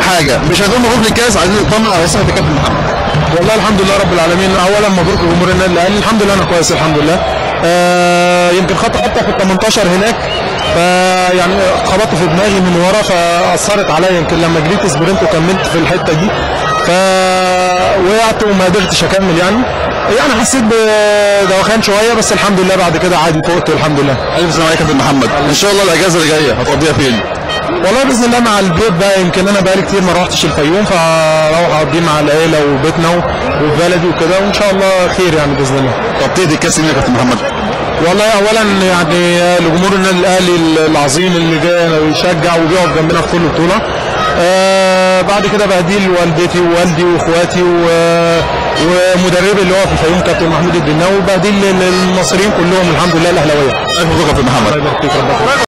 حاجه مش هنقول مبروك للكاس عايزين نطمن على صحه الكابتن محمد والله الحمد لله رب العالمين اولا مبروك لجمهور النادي الاهلي الحمد لله انا كويس الحمد لله آه يمكن خط حتى في ال 18 هناك فيعني خبطت في دماغي من ورا فاثرت عليا يمكن لما جريت سبرنت وكملت في الحته دي ف وقعت وما قدرتش اكمل يعني يعني حسيت بدوخان شويه بس الحمد لله بعد كده عادي فقت الحمد لله الف سلامه عليك يا كابتن محمد ان شاء الله الاجازه اللي جايه هتقضيها فين؟ والله باذن الله مع البيت بقى يمكن انا بقالي كتير ما روحتش الفيوم فاروح اقضيه مع العيله وبيتنا وفي بلدي وكده وان شاء الله خير يعني باذن الله طب تهدي الكاس مين يا كابتن محمد؟ والله اولا يعني لجمهور النادي الاهلي العظيم اللي جاي يشجع وبيقف جنبنا في كل بطوله آه بعد كده بهديه لوالدتي ووالدي واخواتي و- ومدربي اللي هو في الفيوم كابتن محمود الدناوي وبهديه للمصريين كلهم الحمد لله الاهلاويه الف مبروك يا كابتن محمد الله يبارك فيك ربنا